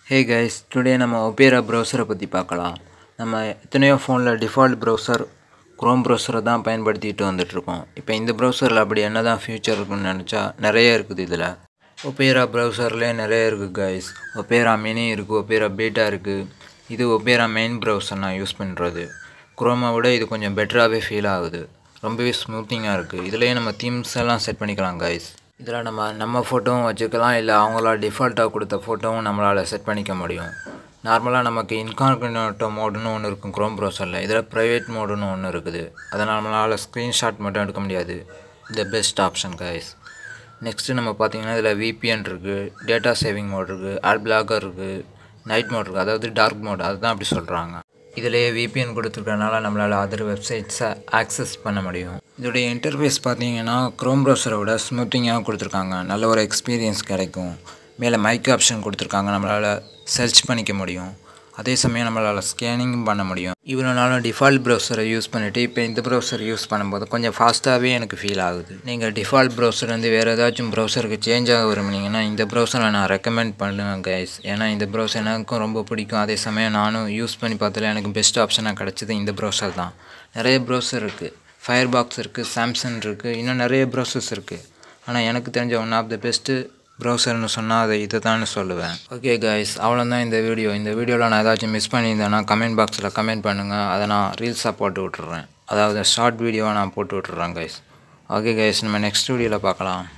ஹே guys today நம்ம Opera ப்ரௌசரை பற்றி பார்க்கலாம் நம்ம எத்தனையோ ஃபோனில் டிஃபால்ட் ப்ரௌசர் க்ரோம் ப்ரௌசரை தான் பயன்படுத்திட்டு வந்துட்ருக்கோம் இப்போ இந்த ப்ரௌசரில் அப்படி என்ன தான் ஃபியூச்சர் இருக்குன்னு நினச்சா நிறைய இருக்குது இதில் ஒபேரா ப்ரௌசர்லேயே நிறைய இருக்குது கைஸ் ஒபேரா மினி இருக்குது ஒபேரா பீட்டா இருக்குது இது ஒபேரா மெயின் ப்ரௌசர் நான் யூஸ் பண்ணுறது குரோமை விட இது கொஞ்சம் பெட்டராகவே ஃபீல் ஆகுது ரொம்பவே ஸ்மூத்திங்காக இருக்குது இதுலேயே நம்ம தீம்ஸ் எல்லாம் செட் பண்ணிக்கலாம் கைஸ் இதில் நம்ம நம்ம ஃபோட்டோவும் வச்சுக்கலாம் இல்லை அவங்களா டிஃபால்ட்டாக கொடுத்த ஃபோட்டோவும் நம்மளால் செட் பண்ணிக்க முடியும் நார்மலாக நமக்கு இன்கார்கனேட்டோ மோடுன்னு ஒன்று இருக்கும் க்ரோம் ப்ரௌசரில் இதில் ப்ரைவேட் மோடுன்னு ஒன்று இருக்குது அதை நம்மளால் ஸ்க்ரீன்ஷாட் மட்டும் எடுக்க முடியாது இந்த பெஸ்ட் ஆப்ஷன் கைஸ் நெக்ஸ்ட்டு நம்ம பார்த்தீங்கன்னா இதில் விபிஎன் இருக்குது டேட்டா சேவிங் மோட் இருக்குது ஆட் பிளாகர் இருக்குது நைட் மோட் இருக்குது அதாவது டார்க் மோட் அதுதான் அப்படி சொல்கிறாங்க இதிலேயே விபிஎன் கொடுத்துருக்கறனால நம்மளால் அதர் வெப்சைட்ஸை ஆக்சஸ் பண்ண முடியும் இதோடைய இன்டர்ஃபேஸ் பார்த்தீங்கன்னா க்ரோம் ப்ரௌசரை விட ஸ்மூத்திங்காக கொடுத்துருக்காங்க நல்ல ஒரு எக்ஸ்பீரியன்ஸ் கிடைக்கும் மேலே மைக் ஆப்ஷன் கொடுத்துருக்காங்க நம்மளால் சர்ச் பண்ணிக்க முடியும் அதே சமயம் நம்மளால் ஸ்கேனிங்கும் பண்ண முடியும் இவ்வளோ நாளும் டிஃபால்ட் ப்ரௌசரை யூஸ் பண்ணிவிட்டு இப்போ இந்த ப்ரௌசர் யூஸ் பண்ணும்போது கொஞ்சம் ஃபாஸ்ட்டாகவே எனக்கு ஃபீல் ஆகுது நீங்கள் டிஃபால்ட் ப்ரௌசர் வந்து வேறு ஏதாச்சும் ப்ரௌசருக்கு சேஞ்ச் ஆக விரும்புனீங்கன்னா இந்த ப்ரௌசரை நான் ரெக்கமெண்ட் பண்ணுவேன் கைஸ் ஏன்னா இந்த ப்ரௌசர் எனக்கும் ரொம்ப பிடிக்கும் அதே சமயம் நானும் யூஸ் பண்ணி பார்த்ததில் எனக்கு பெஸ்ட் ஆப்ஷனாக கிடச்சது இந்த ப்ரௌசர் தான் நிறைய ப்ரௌசர் இருக்குது ஃபயர் பாக்ஸ் இருக்குது சாம்சங் இருக்குது இன்னும் நிறைய ப்ரௌசர்ஸ் இருக்குது ஆனால் எனக்கு தெரிஞ்ச ஒன் ஆஃப் த பெஸ்ட்டு ப்ரௌசர்னு சொன்னால் அதை இதை தான் சொல்லுவேன் ஓகே கைஸ் அவ்வளோதான் இந்த வீடியோ இந்த வீடியோவில் நான் ஏதாச்சும் மிஸ் பண்ணியிருந்தேன்னா கமெண்ட் பாக்ஸில் கமெண்ட் பண்ணுங்கள் அதை நான் ரீல்ஸாக போட்டு விட்டுறேன் அதாவது ஷார்ட் வீடியோவாக நான் போட்டு விட்டுறேன் கைஸ் ஓகே கைஸ் நம்ம நெக்ஸ்ட் வீடியோவில் பார்க்கலாம்